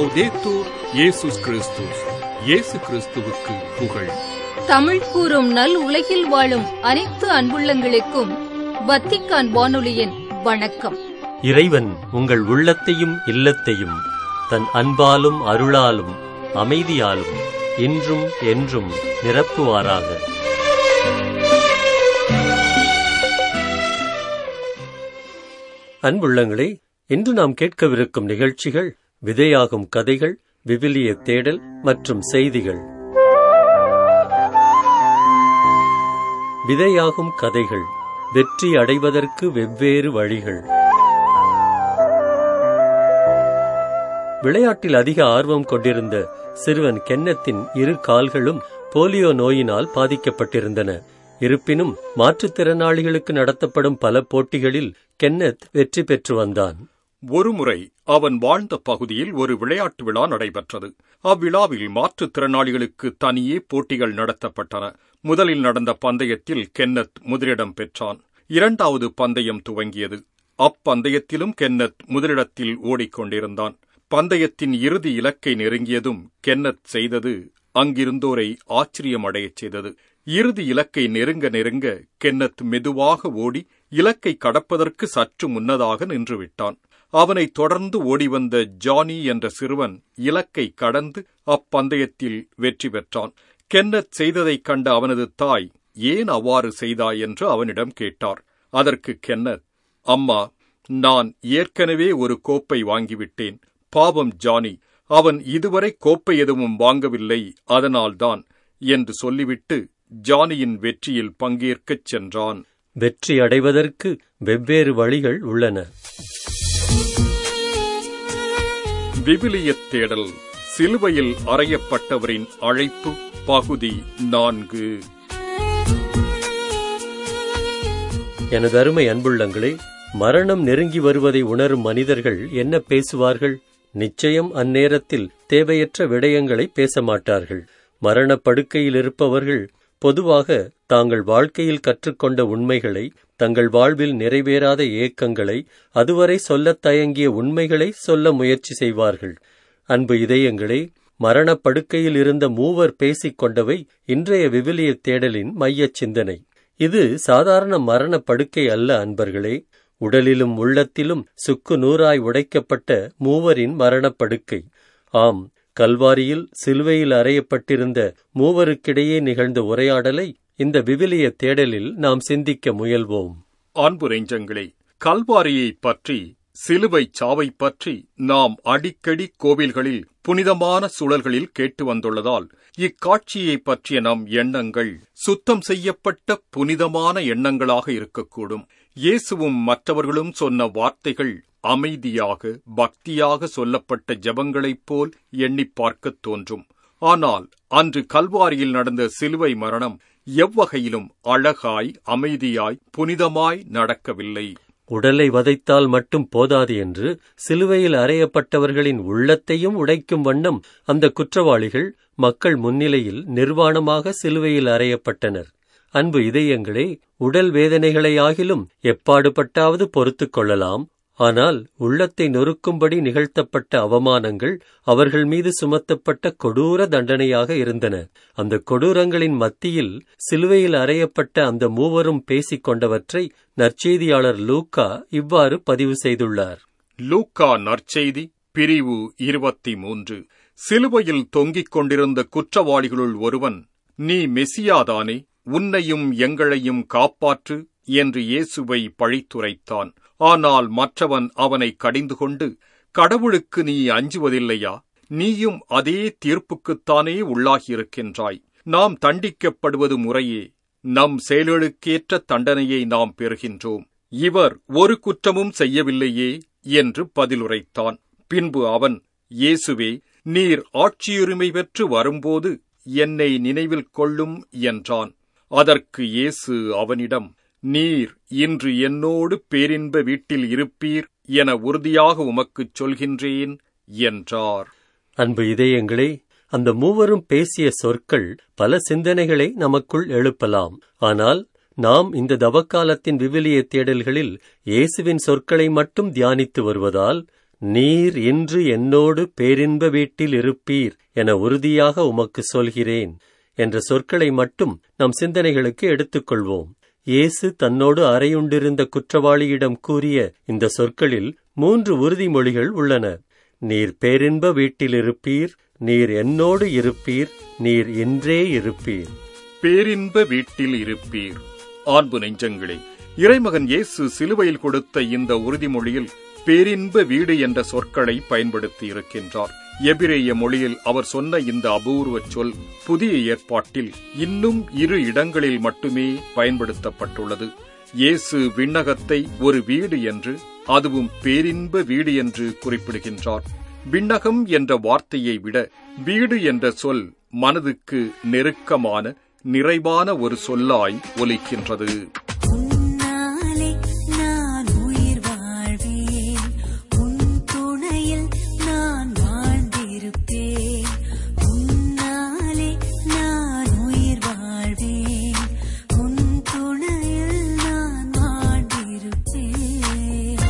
லவ்தேத்தூர் இயேசுஸ் கிறிஸ்துஸ் இயேசு கிறிஸ்துவுக்கு புகழ் தமிழ் கூறும் நல் உலகில் வாழும் அனைத்து அன்புள்ளங்களுக்கும் வத்திக்கான் வானொலியின் வணக்கம் இறைவன் உங்கள் உள்ளத்தையும் இல்லத்தையும் தன் அன்பாலும் அருளாலும் அமைதியாலும் இன்றும் என்றும் நிரப்புவாராக அன்புள்ளங்களே இன்று நாம் கேட்கவிருக்கும் நிகழ்ச்சிகள் விதையாகும் கதைகள் விவிலிய தேடல் மற்றும் செய்திகள் விதையாகும் கதைகள் வெற்றி அடைவதற்கு வெவ்வேறு வழிகள் விளையாட்டில் அதிக ஆர்வம் கொண்டிருந்த சிறுவன் கென்னத்தின் இரு கால்களும் போலியோ நோயினால் பாதிக்கப்பட்டிருந்தன இருப்பினும் மாற்றுத்திறனாளிகளுக்கு நடத்தப்படும் பல போட்டிகளில் கென்னத் வெற்றி பெற்று வந்தான் ஒருமுறை அவன் வாழ்ந்த பகுதியில் ஒரு விளையாட்டு விழா நடைபெற்றது அவ்விழாவில் மாற்றுத்திறனாளிகளுக்கு தனியே போட்டிகள் நடத்தப்பட்டன முதலில் நடந்த பந்தயத்தில் கென்னத் முதலிடம் பெற்றான் இரண்டாவது பந்தயம் துவங்கியது அப்பந்தயத்திலும் கென்னத் முதலிடத்தில் ஓடிக்கொண்டிருந்தான் பந்தயத்தின் இறுதி இலக்கை நெருங்கியதும் கென்னத் செய்தது அங்கிருந்தோரை ஆச்சரியமடையச் செய்தது இறுதி இலக்கை நெருங்க நெருங்க கென்னத் மெதுவாக ஓடி இலக்கை கடப்பதற்கு சற்று முன்னதாக நின்றுவிட்டான் அவனை தொடர்ந்து ஓடிவந்த ஜானி என்ற சிறுவன் இலக்கை கடந்து அப்பந்தயத்தில் வெற்றி பெற்றான் கென்னத் செய்ததைக் கண்ட அவனது தாய் ஏன் அவ்வாறு செய்தாய் என்று அவனிடம் கேட்டார் அதற்கு கென்னத் அம்மா நான் ஏற்கனவே ஒரு கோப்பை வாங்கிவிட்டேன் பாவம் ஜானி அவன் இதுவரை கோப்பை எதுவும் வாங்கவில்லை அதனால்தான் என்று சொல்லிவிட்டு ஜானியின் வெற்றியில் பங்கேற்கச் சென்றான் வெற்றி அடைவதற்கு வெவ்வேறு வழிகள் உள்ளன விவிலியத் தேடல் சிலுவையில் அறையப்பட்டவரின் அழைப்பு பகுதி நான்கு எனது அருமை அன்புள்ளங்களே மரணம் நெருங்கி வருவதை உணரும் மனிதர்கள் என்ன பேசுவார்கள் நிச்சயம் அந்நேரத்தில் தேவையற்ற விடயங்களை பேச மாட்டார்கள் மரணப் படுக்கையில் இருப்பவர்கள் பொதுவாக தாங்கள் வாழ்க்கையில் கற்றுக்கொண்ட உண்மைகளை தங்கள் வாழ்வில் நிறைவேறாத ஏக்கங்களை அதுவரை சொல்லத் தயங்கிய உண்மைகளை சொல்ல முயற்சி செய்வார்கள் அன்பு இதயங்களே மரணப் படுக்கையில் இருந்த மூவர் பேசிக் கொண்டவை இன்றைய விவிலிய தேடலின் மையச் சிந்தனை இது சாதாரண மரணப் படுக்கை அல்ல அன்பர்களே உடலிலும் உள்ளத்திலும் சுக்கு நூறாய் உடைக்கப்பட்ட மூவரின் மரணப்படுக்கை ஆம் கல்வாரியில் சிலுவையில் அறையப்பட்டிருந்த மூவருக்கிடையே நிகழ்ந்த உரையாடலை இந்த விவிலிய தேடலில் நாம் சிந்திக்க முயல்வோம் அன்பு நெஞ்சங்களே கல்வாரியைப் பற்றி சிலுவை சாவைப் பற்றி நாம் அடிக்கடி கோவில்களில் புனிதமான சூழல்களில் கேட்டு வந்துள்ளதால் இக்காட்சியைப் பற்றிய நம் எண்ணங்கள் சுத்தம் செய்யப்பட்ட புனிதமான எண்ணங்களாக இருக்கக்கூடும் இயேசுவும் மற்றவர்களும் சொன்ன வார்த்தைகள் அமைதியாக பக்தியாக சொல்லப்பட்ட ஜபங்களைப் போல் எண்ணிப் பார்க்கத் தோன்றும் ஆனால் அன்று கல்வாரியில் நடந்த சிலுவை மரணம் எவ்வகையிலும் அழகாய் அமைதியாய் புனிதமாய் நடக்கவில்லை உடலை வதைத்தால் மட்டும் போதாது என்று சிலுவையில் அறையப்பட்டவர்களின் உள்ளத்தையும் உடைக்கும் வண்ணம் அந்த குற்றவாளிகள் மக்கள் முன்னிலையில் நிர்வாணமாக சிலுவையில் அறையப்பட்டனர் அன்பு இதயங்களே உடல் வேதனைகளையாகிலும் எப்பாடுபட்டாவது பொறுத்துக் கொள்ளலாம் ஆனால் உள்ளத்தை நொறுக்கும்படி நிகழ்த்தப்பட்ட அவமானங்கள் அவர்கள் மீது சுமத்தப்பட்ட கொடூர தண்டனையாக இருந்தன அந்த கொடூரங்களின் மத்தியில் சிலுவையில் அறையப்பட்ட அந்த மூவரும் பேசிக் கொண்டவற்றை நற்செய்தியாளர் லூக்கா இவ்வாறு பதிவு செய்துள்ளார் லூக்கா நற்செய்தி பிரிவு இருபத்தி மூன்று சிலுவையில் தொங்கிக் கொண்டிருந்த குற்றவாளிகளுள் ஒருவன் நீ மெசியாதானே உன்னையும் எங்களையும் காப்பாற்று என்று இயேசுவை பழித்துரைத்தான் ஆனால் மற்றவன் அவனை கடிந்து கொண்டு கடவுளுக்கு நீ அஞ்சுவதில்லையா நீயும் அதே தீர்ப்புக்குத்தானே உள்ளாகியிருக்கின்றாய் நாம் தண்டிக்கப்படுவது முறையே நம் செயல்களுக்கேற்ற தண்டனையை நாம் பெறுகின்றோம் இவர் ஒரு குற்றமும் செய்யவில்லையே என்று பதிலுரைத்தான் பின்பு அவன் இயேசுவே நீர் ஆட்சியுரிமை பெற்று வரும்போது என்னை நினைவில் கொள்ளும் என்றான் அதற்கு இயேசு அவனிடம் நீர் இன்று என்னோடு பேரின்ப வீட்டில் இருப்பீர் என உறுதியாக உமக்குச் சொல்கின்றேன் என்றார் அன்பு இதயங்களே அந்த மூவரும் பேசிய சொற்கள் பல சிந்தனைகளை நமக்குள் எழுப்பலாம் ஆனால் நாம் இந்த தவக்காலத்தின் விவிலிய தேடல்களில் இயேசுவின் சொற்களை மட்டும் தியானித்து வருவதால் நீர் இன்று என்னோடு பேரின்ப வீட்டில் இருப்பீர் என உறுதியாக உமக்கு சொல்கிறேன் என்ற சொற்களை மட்டும் நம் சிந்தனைகளுக்கு எடுத்துக்கொள்வோம் இயேசு தன்னோடு அறையுண்டிருந்த குற்றவாளியிடம் கூறிய இந்த சொற்களில் மூன்று உறுதிமொழிகள் உள்ளன நீர் பேரின்ப வீட்டில் இருப்பீர் நீர் என்னோடு இருப்பீர் நீர் இன்றே இருப்பீர் பேரின்ப வீட்டில் இருப்பீர் ஆண்பு நெஞ்சங்களே இறைமகன் இயேசு சிலுவையில் கொடுத்த இந்த உறுதிமொழியில் பேரின்ப வீடு என்ற சொற்களை பயன்படுத்தி இருக்கின்றார் எபிரேய மொழியில் அவர் சொன்ன இந்த அபூர்வ சொல் புதிய ஏற்பாட்டில் இன்னும் இரு இடங்களில் மட்டுமே பயன்படுத்தப்பட்டுள்ளது இயேசு விண்ணகத்தை ஒரு வீடு என்று அதுவும் பேரின்ப வீடு என்று குறிப்பிடுகின்றார் விண்ணகம் என்ற வார்த்தையை விட வீடு என்ற சொல் மனதுக்கு நெருக்கமான நிறைவான ஒரு சொல்லாய் ஒலிக்கின்றது உன்னாலே நான் உயிர் வாழ்வேன் உன் துணையில் நான் வாழ்ந்திருப்பேன் உன்னாலே நான் உயிர் வாழ்வேன் உன் துணையில் நான் வாழ்ந்திருப்பேன்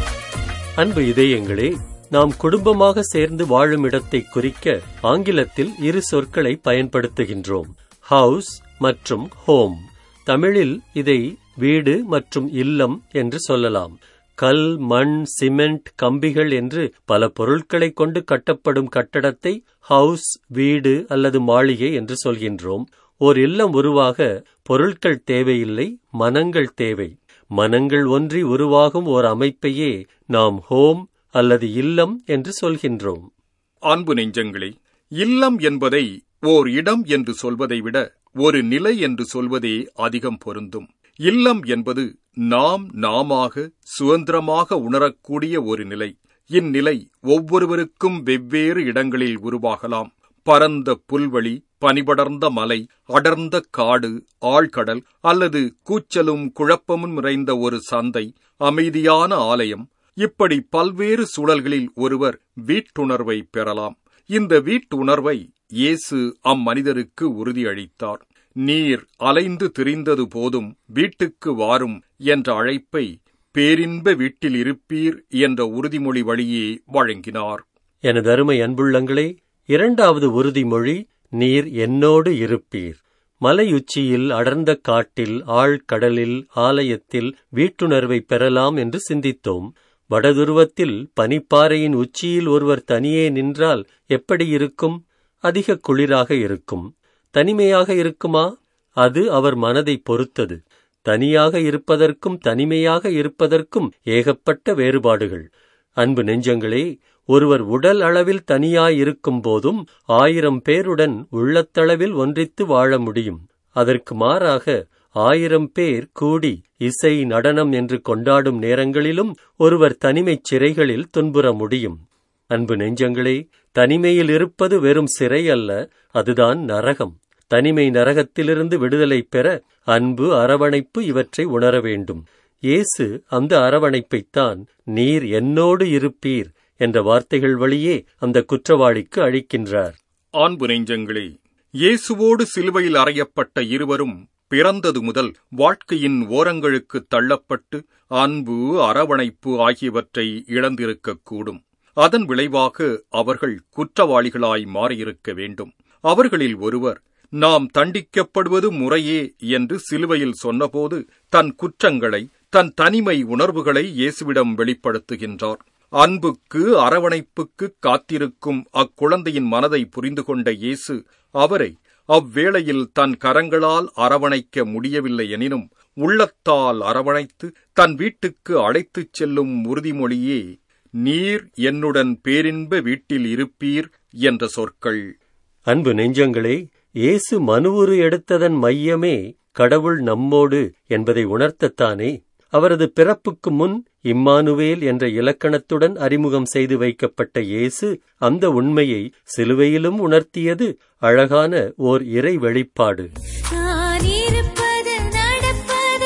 அன்பு இதயங்களே நாம் குடும்பமாக சேர்ந்து வாழும் இடத்தை குறிக்க ஆங்கிலத்தில் இரு சொற்களை பயன்படுத்துகின்றோம் ஹவுஸ் மற்றும் ஹோம் தமிழில் இதை வீடு மற்றும் இல்லம் என்று சொல்லலாம் கல் மண் சிமெண்ட் கம்பிகள் என்று பல பொருட்களைக் கொண்டு கட்டப்படும் கட்டடத்தை ஹவுஸ் வீடு அல்லது மாளிகை என்று சொல்கின்றோம் ஓர் இல்லம் உருவாக பொருட்கள் தேவையில்லை மனங்கள் தேவை மனங்கள் ஒன்றி உருவாகும் ஓர் அமைப்பையே நாம் ஹோம் அல்லது இல்லம் என்று சொல்கின்றோம் அன்பு நெஞ்சங்களே இல்லம் என்பதை ஓர் இடம் என்று சொல்வதை விட ஒரு நிலை என்று சொல்வதே அதிகம் பொருந்தும் இல்லம் என்பது நாம் நாமாக சுதந்திரமாக உணரக்கூடிய ஒரு நிலை இந்நிலை ஒவ்வொருவருக்கும் வெவ்வேறு இடங்களில் உருவாகலாம் பரந்த புல்வெளி பனிபடர்ந்த மலை அடர்ந்த காடு ஆழ்கடல் அல்லது கூச்சலும் குழப்பமும் நிறைந்த ஒரு சந்தை அமைதியான ஆலயம் இப்படி பல்வேறு சூழல்களில் ஒருவர் வீட்டுணர்வை பெறலாம் இந்த வீட்டுணர்வை இயேசு அம்மனிதருக்கு உறுதியளித்தார் நீர் அலைந்து திரிந்தது போதும் வீட்டுக்கு வாரும் என்ற அழைப்பை பேரின்ப வீட்டில் இருப்பீர் என்ற உறுதிமொழி வழியே வழங்கினார் எனது அருமை அன்புள்ளங்களே இரண்டாவது உறுதிமொழி நீர் என்னோடு இருப்பீர் மலையுச்சியில் அடர்ந்த காட்டில் ஆழ்கடலில் ஆலயத்தில் வீட்டுணர்வை பெறலாம் என்று சிந்தித்தோம் வடதுருவத்தில் பனிப்பாறையின் உச்சியில் ஒருவர் தனியே நின்றால் எப்படி இருக்கும் அதிக குளிராக இருக்கும் தனிமையாக இருக்குமா அது அவர் மனதை பொறுத்தது தனியாக இருப்பதற்கும் தனிமையாக இருப்பதற்கும் ஏகப்பட்ட வேறுபாடுகள் அன்பு நெஞ்சங்களே ஒருவர் உடல் அளவில் தனியாயிருக்கும் போதும் ஆயிரம் பேருடன் உள்ளத்தளவில் ஒன்றித்து வாழ முடியும் அதற்கு மாறாக ஆயிரம் பேர் கூடி இசை நடனம் என்று கொண்டாடும் நேரங்களிலும் ஒருவர் தனிமைச் சிறைகளில் துன்புற முடியும் அன்பு நெஞ்சங்களே தனிமையில் இருப்பது வெறும் சிறை அல்ல அதுதான் நரகம் தனிமை நரகத்திலிருந்து விடுதலை பெற அன்பு அரவணைப்பு இவற்றை உணர வேண்டும் இயேசு அந்த அரவணைப்பைத்தான் நீர் என்னோடு இருப்பீர் என்ற வார்த்தைகள் வழியே அந்த குற்றவாளிக்கு அளிக்கின்றார் ஆண்பு நெஞ்சங்களே இயேசுவோடு சிலுவையில் அறையப்பட்ட இருவரும் பிறந்தது முதல் வாழ்க்கையின் ஓரங்களுக்கு தள்ளப்பட்டு அன்பு அரவணைப்பு ஆகியவற்றை இழந்திருக்கக்கூடும் அதன் விளைவாக அவர்கள் குற்றவாளிகளாய் மாறியிருக்க வேண்டும் அவர்களில் ஒருவர் நாம் தண்டிக்கப்படுவது முறையே என்று சிலுவையில் சொன்னபோது தன் குற்றங்களை தன் தனிமை உணர்வுகளை இயேசுவிடம் வெளிப்படுத்துகின்றார் அன்புக்கு அரவணைப்புக்கு காத்திருக்கும் அக்குழந்தையின் மனதை புரிந்து கொண்ட இயேசு அவரை அவ்வேளையில் தன் கரங்களால் அரவணைக்க முடியவில்லை எனினும் உள்ளத்தால் அரவணைத்து தன் வீட்டுக்கு அழைத்துச் செல்லும் உறுதிமொழியே நீர் என்னுடன் பேரின்ப வீட்டில் இருப்பீர் என்ற சொற்கள் அன்பு நெஞ்சங்களே இயேசு மனுவுரு எடுத்ததன் மையமே கடவுள் நம்மோடு என்பதை உணர்த்தத்தானே அவரது பிறப்புக்கு முன் இம்மானுவேல் என்ற இலக்கணத்துடன் அறிமுகம் செய்து வைக்கப்பட்ட இயேசு அந்த உண்மையை சிலுவையிலும் உணர்த்தியது அழகான ஓர் இறை வெளிப்பாடு நான் இருப்பது நடப்பது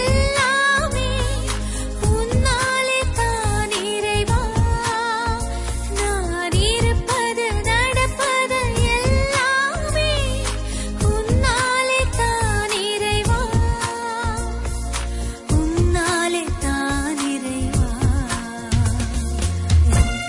எல்லாமே உன்னாலே தான் இறைவா நான் இருப்பது நடப்பது எல்லாமே உன்னாலே தான் இறைவா உன்னாலே தான் இறைவா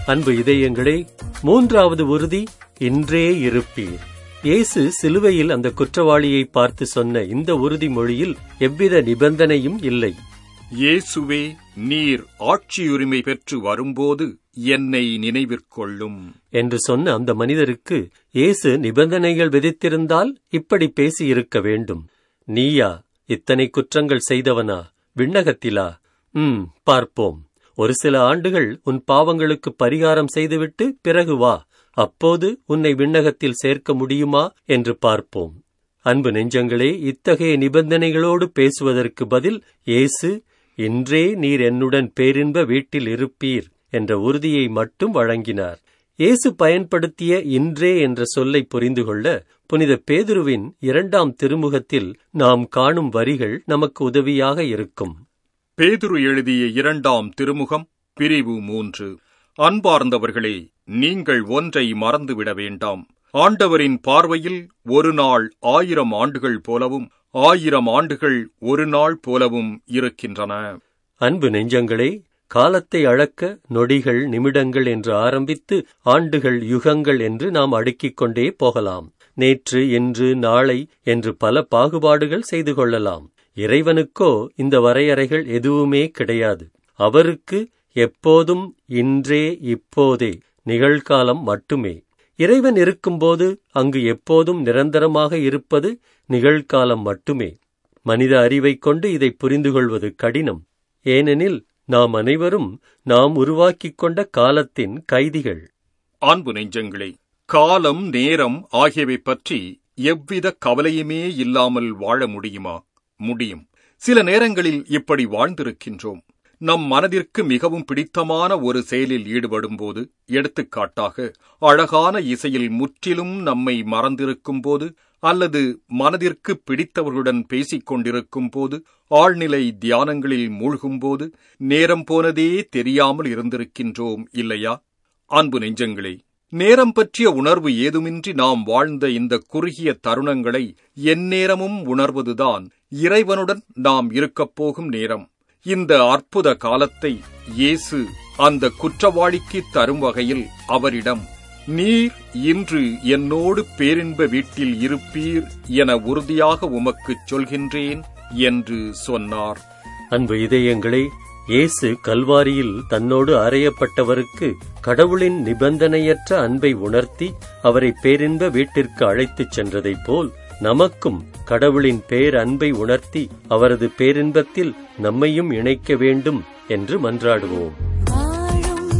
அன்பு இதயங்களே மூன்றாவது உறுதி இன்றே இருப்பீர் இயேசு சிலுவையில் அந்த குற்றவாளியை பார்த்து சொன்ன இந்த உறுதிமொழியில் எவ்வித நிபந்தனையும் இல்லை இயேசுவே நீர் ஆட்சியுரிமை பெற்று வரும்போது என்னை நினைவிற்கொள்ளும் என்று சொன்ன அந்த மனிதருக்கு இயேசு நிபந்தனைகள் விதித்திருந்தால் இப்படி பேசியிருக்க வேண்டும் நீயா இத்தனை குற்றங்கள் செய்தவனா விண்ணகத்திலா ம் பார்ப்போம் ஒரு சில ஆண்டுகள் உன் பாவங்களுக்கு பரிகாரம் செய்துவிட்டு பிறகு வா அப்போது உன்னை விண்ணகத்தில் சேர்க்க முடியுமா என்று பார்ப்போம் அன்பு நெஞ்சங்களே இத்தகைய நிபந்தனைகளோடு பேசுவதற்கு பதில் இயேசு இன்றே நீர் என்னுடன் பேரின்ப வீட்டில் இருப்பீர் என்ற உறுதியை மட்டும் வழங்கினார் இயேசு பயன்படுத்திய இன்றே என்ற சொல்லை புரிந்து கொள்ள புனித பேதுருவின் இரண்டாம் திருமுகத்தில் நாம் காணும் வரிகள் நமக்கு உதவியாக இருக்கும் பேதுரு எழுதிய இரண்டாம் திருமுகம் பிரிவு மூன்று அன்பார்ந்தவர்களே நீங்கள் ஒன்றை மறந்துவிட வேண்டாம் ஆண்டவரின் பார்வையில் ஒரு நாள் ஆயிரம் ஆண்டுகள் போலவும் ஆயிரம் ஆண்டுகள் ஒரு நாள் போலவும் இருக்கின்றன அன்பு நெஞ்சங்களே காலத்தை அளக்க நொடிகள் நிமிடங்கள் என்று ஆரம்பித்து ஆண்டுகள் யுகங்கள் என்று நாம் அடுக்கிக் கொண்டே போகலாம் நேற்று இன்று நாளை என்று பல பாகுபாடுகள் செய்து கொள்ளலாம் இறைவனுக்கோ இந்த வரையறைகள் எதுவுமே கிடையாது அவருக்கு எப்போதும் இன்றே இப்போதே நிகழ்காலம் மட்டுமே இறைவன் இருக்கும்போது அங்கு எப்போதும் நிரந்தரமாக இருப்பது நிகழ்காலம் மட்டுமே மனித அறிவைக் கொண்டு இதை புரிந்து கொள்வது கடினம் ஏனெனில் நாம் அனைவரும் நாம் உருவாக்கிக் கொண்ட காலத்தின் கைதிகள் அன்பு நெஞ்சங்களே காலம் நேரம் ஆகியவை பற்றி எவ்வித கவலையுமே இல்லாமல் வாழ முடியுமா முடியும் சில நேரங்களில் இப்படி வாழ்ந்திருக்கின்றோம் நம் மனதிற்கு மிகவும் பிடித்தமான ஒரு செயலில் ஈடுபடும்போது எடுத்துக்காட்டாக அழகான இசையில் முற்றிலும் நம்மை மறந்திருக்கும் போது அல்லது மனதிற்கு பிடித்தவர்களுடன் பேசிக் கொண்டிருக்கும் போது ஆழ்நிலை தியானங்களில் மூழ்கும்போது நேரம் போனதே தெரியாமல் இருந்திருக்கின்றோம் இல்லையா அன்பு நெஞ்சங்களே நேரம் பற்றிய உணர்வு ஏதுமின்றி நாம் வாழ்ந்த இந்த குறுகிய தருணங்களை எந்நேரமும் உணர்வதுதான் இறைவனுடன் நாம் இருக்கப் போகும் நேரம் இந்த அற்புத காலத்தை இயேசு அந்த குற்றவாளிக்கு தரும் வகையில் அவரிடம் நீர் இன்று என்னோடு பேரின்ப வீட்டில் இருப்பீர் என உறுதியாக உமக்குச் சொல்கின்றேன் என்று சொன்னார் அன்பு இதயங்களே இயேசு கல்வாரியில் தன்னோடு அறையப்பட்டவருக்கு கடவுளின் நிபந்தனையற்ற அன்பை உணர்த்தி அவரை பேரின்ப வீட்டிற்கு அழைத்துச் சென்றதைப் போல் நமக்கும் கடவுளின் பேரன்பை உணர்த்தி அவரது பேரின்பத்தில் நம்மையும் இணைக்க வேண்டும் என்று மன்றாடுவோம் வாழும்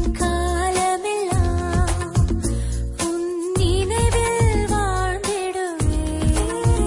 காலமெல்லாம் உன் நினைவில் வாழ்ந்திடுவேன்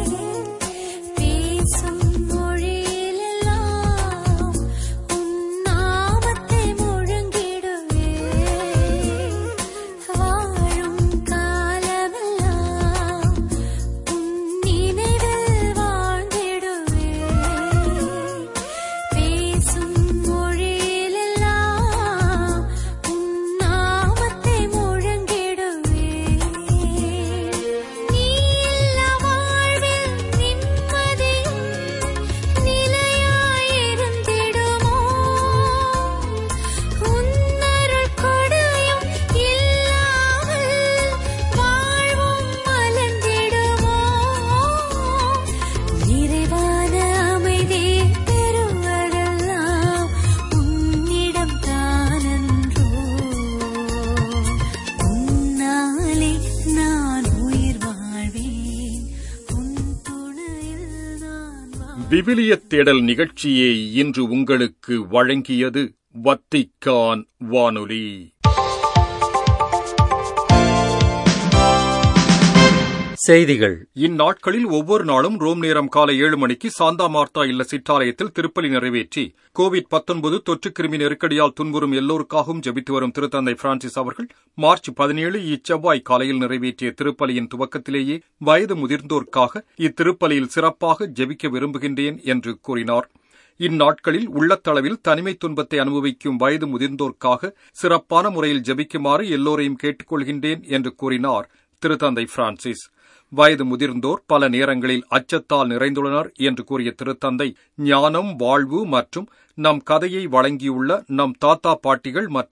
பேசும் மொழியிலெல்லாம் உன் நாமத்தை முழங்கிடுவேன் வாழும் காலமெல்லாம் உன் நினைவில் வாழ்ந்திடுவேன் பேசும் மொழியிலெல்லாம் உன் நாமத்தை முழங்கிடுவேன் நீ இல்லா வாழ்வில் நிம்மதியும் நிலையாயிருந்திடுமோ உன்னருள் கொடையும் இல்லாமல் வாழ்வும் மலர்ந்திடுமோ நிறைவான அமைதி பெறுவதெல்லாம் உன்னிடம் தானன்றோ உன்னாலே நான் உயிர் வாழ்வேன் உன் துணையில் நான் வாழ்வேன் விவிலிய தேடல் நிகழ்ச்சியை இன்று உங்களுக்கு வழங்கியது வத்திக்கான் வானொலி செய்திகள் இந்நாட்களில் ஒவ்வொரு நாளும் ரோம் நேரம் காலை ஏழு மணிக்கு சாந்தா மார்த்தா இல்ல சிற்றாலயத்தில் திருப்பலி நிறைவேற்றி கோவிட் 19 தொற்றுக்கிருமி நெருக்கடியால் துன்புறும் எல்லோருக்காகவும் ஜெபித்து வரும் திருத்தந்தை பிரான்சிஸ் அவர்கள் மார்ச் பதினேழு இச்செவ்வாய் காலையில் நிறைவேற்றிய திருப்பலியின் துவக்கத்திலேயே வயது முதிர்ந்தோர்க்காக இத்திருப்பலியில் சிறப்பாக ஜெபிக்க விரும்புகின்றேன் என்று கூறினார் இந்நாட்களில் உள்ளத்தளவில் தனிமை துன்பத்தை அனுபவிக்கும் வயது முதிர்ந்தோர்க்காக சிறப்பான முறையில் ஜெபிக்குமாறு எல்லோரையும் கேட்டுக்கொள்கின்றேன் என்று கூறினார் திருத்தந்தை பிரான்சிஸ் வயது முதிர்ந்தோர் பல நேரங்களில் அச்சத்தால் நிறைந்துள்ளனர் என்று கூறிய திருத்தந்தை ஞானம் வாழ்வு மற்றும் நம் கதையை வழங்கியுள்ள நம் தாத்தா பாட்டிகள் மற்றும்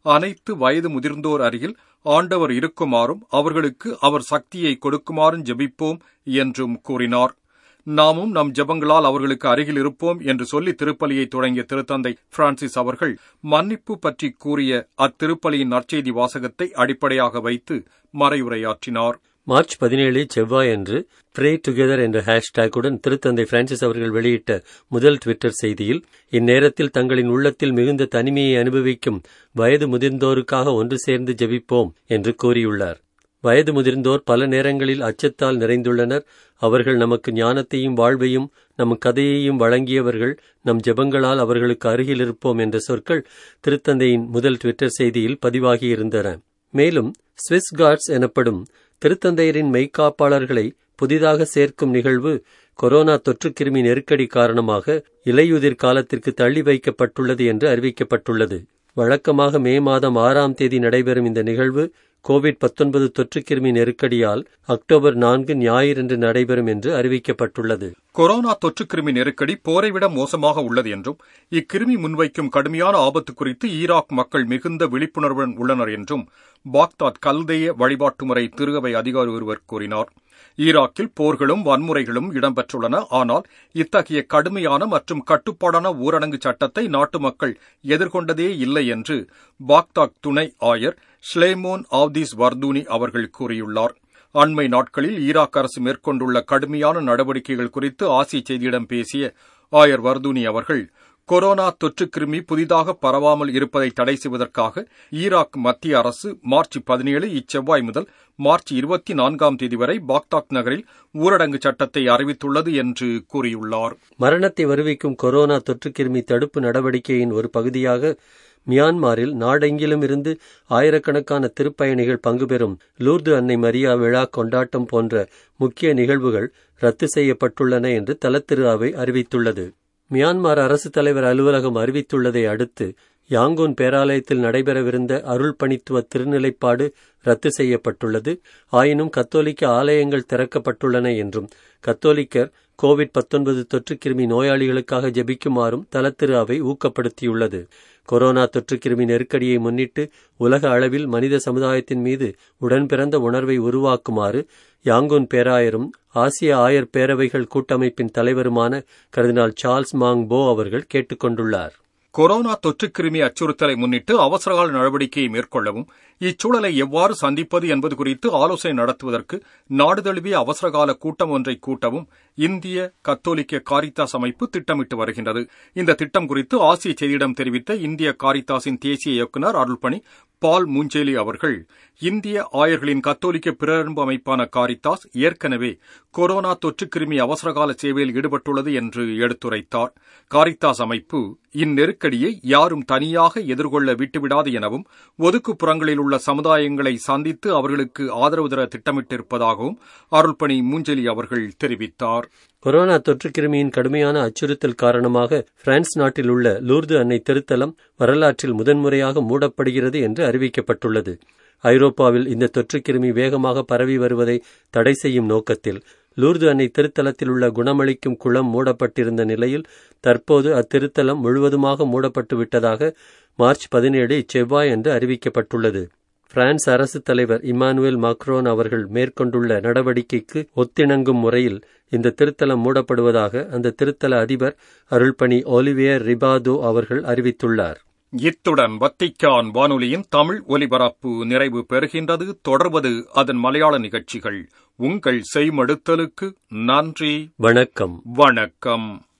அனைத்து வயது முதிர்ந்தோர் அருகில் ஆண்டவர் இருக்குமாறும் அவர்களுக்கு அவர் சக்தியை கொடுக்குமாறும் ஜெபிப்போம் என்றும் கூறினார் நாமும் நம் ஜெபங்களால் அவர்களுக்கு அருகில் இருப்போம் என்று சொல்லி திருப்பலியை தொடங்கிய திருத்தந்தை பிரான்சிஸ் அவர்கள் மன்னிப்பு பற்றி கூறிய அத்திருப்பலியின் நற்செய்தி வாசகத்தை அடிப்படையாக வைத்து மறையுரையாற்றினார் மார்ச் பதினேழு செவ்வாய் அன்று ப்ரே டுகெதர் என்ற ஹேஷ்டேக்குடன் திருத்தந்தை பிரான்சிஸ் அவர்கள் வெளியிட்ட முதல் ட்விட்டர் செய்தியில் இந்நேரத்தில் தங்களின் உள்ளத்தில் மிகுந்த தனிமையை அனுபவிக்கும் வயது முதிர்ந்தோருக்காக ஒன்று சேர்ந்து ஜெபிப்போம் என்று கூறியுள்ளார் வயது முதிர்ந்தோர் பல நேரங்களில் அச்சத்தால் நிறைந்துள்ளனர் அவர்கள் நமக்கு ஞானத்தையும் வாழ்வையும் நம் கதையையும் வழங்கியவர்கள் நம் ஜெபங்களால் அவர்களுக்கு அருகில் இருப்போம் என்ற சொற்கள் திருத்தந்தையின் முதல் ட்விட்டர் செய்தியில் பதிவாகியிருந்தன மேலும் ஸ்விஸ் கார்ட்ஸ் எனப்படும் திருத்தந்தையரின் மெய்க்காப்பாளர்களை புதிதாக சேர்க்கும் நிகழ்வு கொரோனா தொற்றுக்கிருமி நெருக்கடி காரணமாக இலையுதிர் காலத்திற்கு தள்ளி வைக்கப்பட்டுள்ளது என்று அறிவிக்கப்பட்டுள்ளது வழக்கமாக மே மாதம் ஆறாம் தேதி நடைபெறும் இந்த நிகழ்வு கோவிட் பத்தொன்பது தொற்றுக்கிருமி நெருக்கடியால் அக்டோபர் நான்கு ஞாயிறன்று நடைபெறும் என்று அறிவிக்கப்பட்டுள்ளது கொரோனா தொற்றுக்கிருமி நெருக்கடி போரை விட மோசமாக உள்ளது என்றும் இக்கிருமி முன்வைக்கும் கடுமையான ஆபத்து குறித்து ஈராக் மக்கள் மிகுந்த விழிப்புணர்வுடன் உள்ளனர் என்றும் பாக்தாத் கல்தேய வழிபாட்டு முறை திருகவை அதிகாரி ஒருவர் கூறினார் ஈராக்கில் போர்களும் வன்முறைகளும் இடம்பெற்றுள்ளன ஆனால் இத்தகைய கடுமையான மற்றும் கட்டுப்பாடான ஊரடங்கு சட்டத்தை நாட்டு மக்கள் எதிர்கொண்டதே இல்லை என்று பாக்தாக் துணை ஆயர் ஸ்லேமோன் ஆவ்தீஸ் வர்தூனி அவர்கள் கூறியுள்ளார் அண்மை நாட்களில் ஈராக் அரசு மேற்கொண்டுள்ள கடுமையான நடவடிக்கைகள் குறித்து ஆசிய செய்தியிடம் பேசிய ஆயர் வர்தூனி அவர்கள் கொரோனா தொற்றுக்கிருமி புதிதாக பரவாமல் இருப்பதை தடை செய்வதற்காக ஈராக் மத்திய அரசு மார்ச் பதினேழு இச்செவ்வாய் முதல் மார்ச் இருபத்தி நான்காம் தேதி வரை பாக்தாக் நகரில் ஊரடங்கு சட்டத்தை அறிவித்துள்ளது என்று கூறியுள்ளார் மரணத்தை வருவிக்கும் கொரோனா தொற்றுக்கிருமி தடுப்பு நடவடிக்கையின் ஒரு பகுதியாக மியான்மாரில் நாடெங்கிலும் இருந்து ஆயிரக்கணக்கான திருப்பயணிகள் பங்குபெறும் லூர்து அன்னை மரியா விழா கொண்டாட்டம் போன்ற முக்கிய நிகழ்வுகள் ரத்து செய்யப்பட்டுள்ளன என்று தலத்திரு அவை அறிவித்துள்ளது மியான்மர் அரசு தலைவர் அலுவலகம் அறிவித்துள்ளதை அடுத்து யாங்கூன் பேராலயத்தில் நடைபெறவிருந்த அருள் பணித்துவ திருநிலைப்பாடு ரத்து செய்யப்பட்டுள்ளது ஆயினும் கத்தோலிக்க ஆலயங்கள் திறக்கப்பட்டுள்ளன என்றும் கத்தோலிக்கர் கோவிட் பத்தொன்பது தொற்றுக்கிருமி நோயாளிகளுக்காக ஜெபிக்குமாறும் தலத்திரு அவை ஊக்கப்படுத்தியுள்ளது கொரோனா தொற்றுக்கிருமி நெருக்கடியை முன்னிட்டு உலக அளவில் மனித சமுதாயத்தின் மீது உடன்பிறந்த உணர்வை உருவாக்குமாறு யாங்கூன் பேராயரும் ஆசிய ஆயர் பேரவைகள் கூட்டமைப்பின் தலைவருமான கர்தினால் சார்ல்ஸ் மாங் போ அவர்கள் கேட்டுக்கொண்டுள்ளார் கொரோனா தொற்றுக்கிருமி அச்சுறுத்தலை முன்னிட்டு அவசரகால நடவடிக்கையை மேற்கொள்ளவும் இச்சூழலை எவ்வாறு சந்திப்பது என்பது குறித்து ஆலோசனை நடத்துவதற்கு நாடு தழுவிய அவசரகால கூட்டம் ஒன்றை கூட்டவும் இந்திய கத்தோலிக்க காரித்தாஸ் அமைப்பு திட்டமிட்டு வருகின்றது இந்த திட்டம் குறித்து ஆசிய செய்தியிடம் தெரிவித்த இந்திய காரித்தாஸின் தேசிய இயக்குநர் அருள்பணி பால் மூஞ்சேலி அவர்கள் இந்திய ஆயர்களின் கத்தோலிக்க பிறரன்பு அமைப்பான காரித்தாஸ் ஏற்கனவே கொரோனா தொற்றுக்கிருமி அவசரகால சேவையில் ஈடுபட்டுள்ளது என்று எடுத்துரைத்தார் காரித்தாஸ் அமைப்பு இந்நெருக்கடியை யாரும் தனியாக எதிர்கொள்ள விட்டுவிடாது எனவும் ஒதுக்குப்புறங்களில் உள்ள சமுதாயங்களை சந்தித்து அவர்களுக்கு ஆதரவு தர திட்டமிட்டிருப்பதாகவும் அருள்பணி மூஞ்சலி அவர்கள் தெரிவித்தார் கொரோனா தொற்றுக்கிருமியின் கடுமையான அச்சுறுத்தல் காரணமாக பிரான்ஸ் நாட்டில் உள்ள லூர்து அன்னை திருத்தலம் வரலாற்றில் முதன்முறையாக மூடப்படுகிறது என்று அறிவிக்கப்பட்டுள்ளது ஐரோப்பாவில் இந்த தொற்றுக்கிருமி வேகமாக பரவி வருவதை தடை செய்யும் நோக்கத்தில் லூர்து அன்னை திருத்தலத்தில் உள்ள குணமளிக்கும் குளம் மூடப்பட்டிருந்த நிலையில் தற்போது அத்திருத்தலம் முழுவதுமாக மூடப்பட்டு விட்டதாக மார்ச் பதினேழு இச்செவ்வாய் என்று அறிவிக்கப்பட்டுள்ளது பிரான்ஸ் அரசு தலைவர் இமானுவேல் மாக்ரோன் அவர்கள் மேற்கொண்டுள்ள நடவடிக்கைக்கு ஒத்திணங்கும் முறையில் இந்த திருத்தலம் மூடப்படுவதாக அந்த திருத்தல அதிபர் அருள்பணி ஒலிவியர் ரிபாதோ அவர்கள் அறிவித்துள்ளார் இத்துடன் வத்திக்கான் வானொலியின் தமிழ் ஒலிபரப்பு நிறைவு பெறுகின்றது தொடர்வது அதன் மலையாள நிகழ்ச்சிகள் உங்கள் செய்மடுத்தலுக்கு நன்றி வணக்கம் வணக்கம்